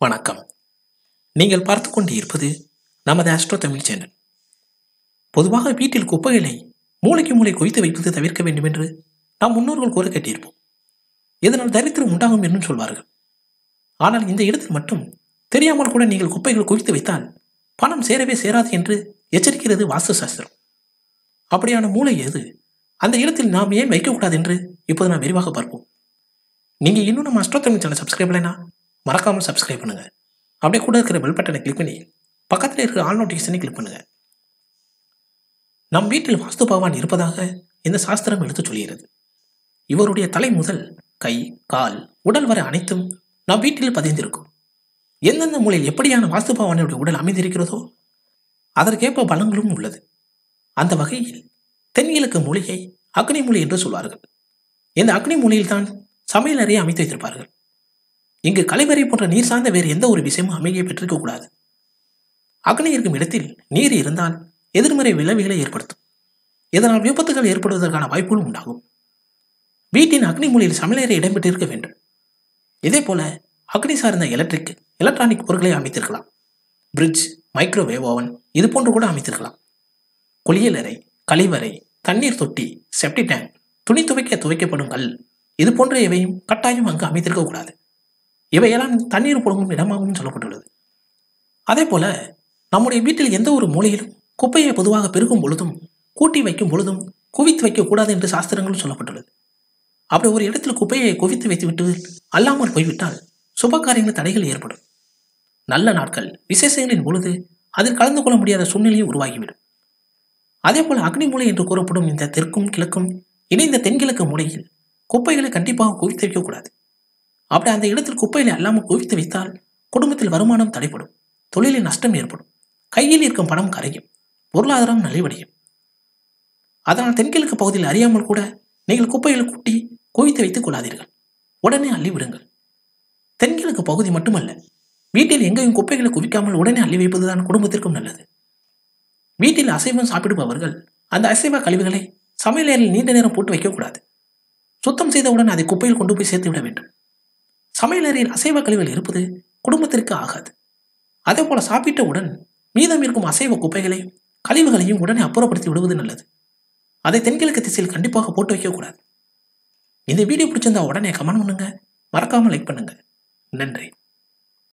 வணக்கம் நீங்கள் பார்த்து கொண்டு இருப்பது நமது ஆஸ்ட்ரோ தமிழ் சேனல் பொதுவாக வீட்டில் குப்பைகளை மூளைக்கு மூளை குவித்து வைப்பது தவிர்க்க வேண்டும் என்று நாம் முன்னோர்கள் கூற கேட்டிருப்போம் இதனால் தரித்திரம் உண்டாகும் என்றும் சொல்வார்கள் ஆனால் இந்த இடத்தில் மட்டும் தெரியாமல் கூட நீங்கள் குப்பைகள் குவித்து வைத்தால் பணம் சேரவே சேராது என்று எச்சரிக்கிறது வாஸ்து சாஸ்திரம் அப்படியான மூளை எது அந்த இடத்தில் நாம் ஏன் வைக்கக்கூடாது என்று இப்போது நாம் விரிவாக பார்ப்போம் நீங்கள் இன்னும் நம்ம அஸ்ட்ரோ தமிழ் சேனல் சப்ஸ்கிரைப் பண்ணலைன்னா மறக்காமல் சப்ஸ்கிரைப் பண்ணுங்க அப்படியே கூட இருக்கிற பெல் பட்டனை கிளிக் பண்ணி பக்கத்தில் இருக்கிற ஆல் நோட்டிஃபிகேஷனை கிளிக் பண்ணுங்க நம் வீட்டில் வாஸ்து பகவான் இருப்பதாக இந்த சாஸ்திரம் எடுத்து சொல்கிறது இவருடைய தலை முதல் கை கால் உடல் வரை அனைத்தும் நம் வீட்டில் பதிந்திருக்கும் எந்தெந்த மூலையில் எப்படியான வாஸ்து பகவானுடைய உடல் அமைந்திருக்கிறதோ அதற்கேற்ப பலங்களும் உள்ளது அந்த வகையில் தென்கிழக்கு மூலிகை அக்னி மூலை என்று சொல்வார்கள் இந்த அக்னி மூலையில் தான் சமையல் அறையை அமைத்து வைத்திருப்பார்கள் இங்கு கலைவறை போன்ற நீர் சார்ந்த வேறு எந்த ஒரு விஷயமும் அமைதியை பெற்றிருக்க கூடாது அக்னி இருக்கும் இடத்தில் நீர் இருந்தால் எதிர்மறை விளைவுகளை ஏற்படுத்தும் இதனால் விபத்துகள் ஏற்படுவதற்கான வாய்ப்புகளும் உண்டாகும் வீட்டின் அக்னி மூலையில் சமையலறை இடம்பெற்றிருக்க வேண்டும் இதே போல அக்னி சார்ந்த எலக்ட்ரிக் எலக்ட்ரானிக் பொருட்களை அமைத்திருக்கலாம் பிரிட்ஜ் மைக்ரோவேவ் ஓவன் இது போன்று கூட அமைத்திருக்கலாம் குளியலறை கழிவறை தண்ணீர் தொட்டி செப்டி டேங்க் துணி துவைக்க துவைக்கப்படும் கல் இது போன்ற எவையும் கட்டாயம் அங்கு அமைத்திருக்க கூடாது இவையெல்லாம் தண்ணீர் புழங்கும் இடமாகவும் சொல்லப்பட்டுள்ளது அதே போல நம்முடைய வீட்டில் எந்த ஒரு மூலையிலும் குப்பையை பொதுவாக பெருக்கும் பொழுதும் கூட்டி வைக்கும் பொழுதும் குவித்து வைக்கக்கூடாது என்று சாஸ்திரங்களும் சொல்லப்பட்டுள்ளது அப்படி ஒரு இடத்தில் குப்பையை குவித்து வைத்துவிட்டு அல்லாமல் போய்விட்டால் சுப காரியங்கள் தடைகள் ஏற்படும் நல்ல நாட்கள் விசேஷங்களின் பொழுது அதில் கலந்து கொள்ள முடியாத சூழ்நிலையும் உருவாகிவிடும் அதே போல அக்னி மூலை என்று கூறப்படும் இந்த தெற்கும் கிழக்கும் இணைந்த தென்கிழக்கு மூலையில் குப்பைகளை கண்டிப்பாக குவித்து வைக்கக்கூடாது அப்படி அந்த இடத்தில் குப்பைகளை அல்லாமல் குவித்து வைத்தால் குடும்பத்தில் வருமானம் தடைப்படும் தொழிலில் நஷ்டம் ஏற்படும் கையில் இருக்கும் பணம் கரையும் பொருளாதாரம் நலிவடையும் அதனால் தென்கிழக்கு பகுதியில் அறியாமல் கூட நீங்கள் குப்பைகளை கூட்டி குவித்து வைத்துக் கொள்ளாதீர்கள் உடனே அள்ளி விடுங்கள் தென்கிழக்கு பகுதி மட்டுமல்ல வீட்டில் எங்கேயும் குப்பைகளை குவிக்காமல் உடனே அள்ளி வைப்பதுதான் குடும்பத்திற்கும் நல்லது வீட்டில் அசைவம் சாப்பிடுபவர்கள் அந்த அசைவ கழிவுகளை சமையலறையில் நீண்ட நேரம் போட்டு வைக்கக்கூடாது சுத்தம் செய்தவுடன் அதை குப்பையில் கொண்டு போய் சேர்த்து விட வேண்டும் சமையலறையில் அசைவ கழிவுகள் இருப்பது குடும்பத்திற்கு ஆகாது அதே போல சாப்பிட்டவுடன் மீதம் இருக்கும் அசைவ குப்பைகளை கழிவுகளையும் உடனே அப்புறப்படுத்தி விடுவது நல்லது அதை தென்கிழக்கு திசையில் கண்டிப்பாக போட்டு வைக்கக்கூடாது இந்த வீடியோ பிடிச்சிருந்தா உடனே கமெண்ட் பண்ணுங்க மறக்காம லைக் பண்ணுங்க நன்றி